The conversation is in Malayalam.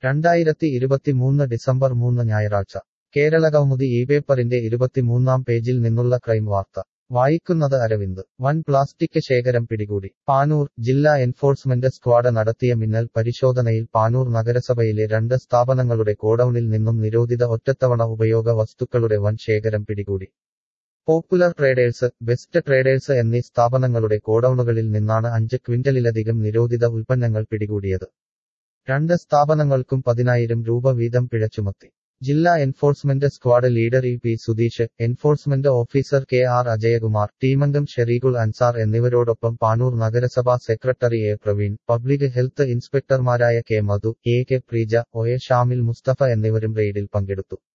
രണ്ടായിരത്തി ഇരുപത്തിമൂന്ന് ഡിസംബർ മൂന്ന് ഞായറാഴ്ച കേരളകൗമുദി ഈ പേപ്പറിന്റെ ഇരുപത്തിമൂന്നാം പേജിൽ നിന്നുള്ള ക്രൈം വാർത്ത വായിക്കുന്നത് അരവിന്ദ് വൻ പ്ലാസ്റ്റിക് ശേഖരം പിടികൂടി പാനൂർ ജില്ലാ എൻഫോഴ്സ്മെന്റ് സ്ക്വാഡ് നടത്തിയ മിന്നൽ പരിശോധനയിൽ പാനൂർ നഗരസഭയിലെ രണ്ട് സ്ഥാപനങ്ങളുടെ ഗോഡൌണിൽ നിന്നും നിരോധിത ഒറ്റത്തവണ ഉപയോഗ വസ്തുക്കളുടെ വൻ ശേഖരം പിടികൂടി പോപ്പുലർ ട്രേഡേഴ്സ് ബെസ്റ്റ് ട്രേഡേഴ്സ് എന്നീ സ്ഥാപനങ്ങളുടെ ഗോഡൌണുകളിൽ നിന്നാണ് അഞ്ച് ക്വിന്റലിലധികം നിരോധിത ഉൽപ്പന്നങ്ങൾ പിടികൂടിയത് രണ്ട് സ്ഥാപനങ്ങൾക്കും പതിനായിരം രൂപ വീതം പിഴ ചുമത്തി ജില്ലാ enforcement squad leader E P Sudheesh enforcement officer K R Ajayakumar ടീമംഗം ഷെറീഖുൽ അൻസാർ എന്നിവരോടൊപ്പം പാനൂർ നഗരസഭാ secretary A Praveen public health ഇൻസ്പെക്ടർമാരായ K Madhu A K Preeja O A Shamil Musthafa എന്നിവരും റെയ്ഡിൽ പങ്കെടുത്തു